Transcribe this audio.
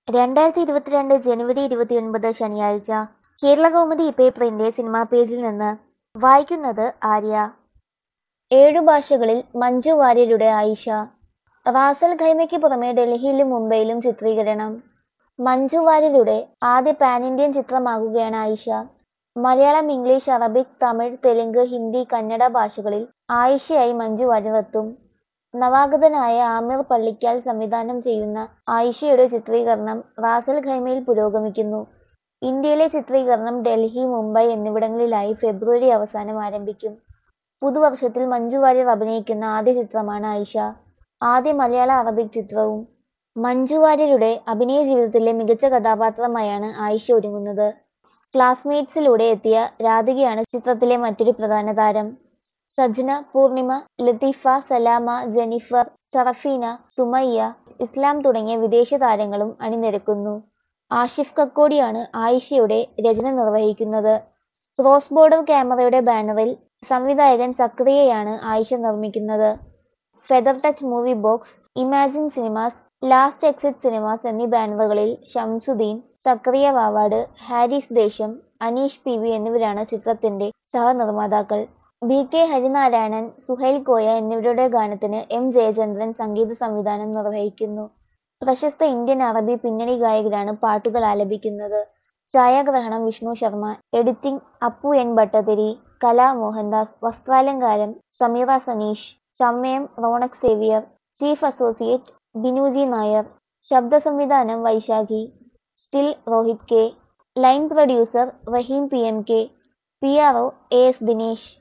രണ്ടായിരത്തി ഇരുപത്തിരണ്ട് ജനുവരി ഇരുപത്തിയൊൻപത് ശനിയാഴ്ച കേരളകൗമുദി പേപ്പറിന്റെ സിനിമാ പേജിൽ നിന്ന് വായിക്കുന്നത് ആര്യ ഏഴു ഭാഷകളിൽ മഞ്ജു വാര്യരുടെ ആയിഷ റാസൽ ഖൈമയ്ക്ക് പുറമെ ഡൽഹിയിലും മുംബൈയിലും ചിത്രീകരണം മഞ്ജു വാര്യരുടെ ആദ്യ പാൻ ഇന്ത്യൻ ചിത്രമാകുകയാണ് ആയിഷ മലയാളം ഇംഗ്ലീഷ് അറബിക് തമിഴ് തെലുങ്ക് ഹിന്ദി കന്നഡ ഭാഷകളിൽ ആയിഷയായി മഞ്ജു വാര്യർ എത്തും നവാഗതനായ ആമിർ പള്ളിക്കാൽ സംവിധാനം ചെയ്യുന്ന ആയിഷയുടെ ചിത്രീകരണം റാസൽ ഖൈമയിൽ പുരോഗമിക്കുന്നു ഇന്ത്യയിലെ ചിത്രീകരണം ഡൽഹി മുംബൈ എന്നിവിടങ്ങളിലായി ഫെബ്രുവരി അവസാനം ആരംഭിക്കും പുതുവർഷത്തിൽ മഞ്ജു വാര്യർ അഭിനയിക്കുന്ന ആദ്യ ചിത്രമാണ് ആയിഷ ആദ്യ മലയാള അറബിക് ചിത്രവും മഞ്ജു വാര്യരുടെ അഭിനയ ജീവിതത്തിലെ മികച്ച കഥാപാത്രമായാണ് ആയിഷ ഒരുങ്ങുന്നത് ക്ലാസ്മേറ്റ്സിലൂടെ എത്തിയ രാധികയാണ് ചിത്രത്തിലെ മറ്റൊരു പ്രധാന താരം Sajna Poornima Latifa Salama Jennifer Sarafina Sumayya Islam തുടങ്ങിയ വിദേശ താരങ്ങളും അണിനിരക്കുന്നു ആഷിഫ് കക്കോടിയാണ് ആയിഷയുടെ രചന നിർവഹിക്കുന്നത് ക്രോസ് ബോർഡർ ക്യാമറയുടെ ബാനറിൽ സംവിധായകൻ സക്രിയയാണ് ആയിഷ നിർമ്മിക്കുന്നത് feather touch movie box imagine cinemas last exit cinemas എന്നീ ബാനറുകളിൽ ഷംസുദ്ദീൻ സക്രിയ വാവാട് ഹാരിസ് ദേശം അനീഷ് പി വി എന്നിവരാണ് ചിത്രത്തിന്റെ സഹനിർമ്മാതാക്കൾ ബി കെ ഹരിനാരായണൻ സുഹൈൽ കോയ എന്നിവരുടെ ഗാനത്തിന് എം ജയചന്ദ്രൻ സംഗീത സംവിധാനം നിർവഹിക്കുന്നു പ്രശസ്ത ഇന്ത്യൻ അറബി പിന്നണി ഗായകരാണ് പാട്ടുകൾ ആലപിക്കുന്നത് ഛായാഗ്രഹണം വിഷ്ണു ശർമ്മ എഡിറ്റിംഗ് അപ്പു എൻ ഭട്ടതിരി കലാ മോഹൻദാസ് വസ്ത്രാലങ്കാരം സമീറ സനീഷ് ചമ്മയം Ronex Xavier chief associate Binuji Nair ശബ്ദ സംവിധാനം വൈശാഖി still Rohit K line producer Rahim P M K P R O A S Dinesh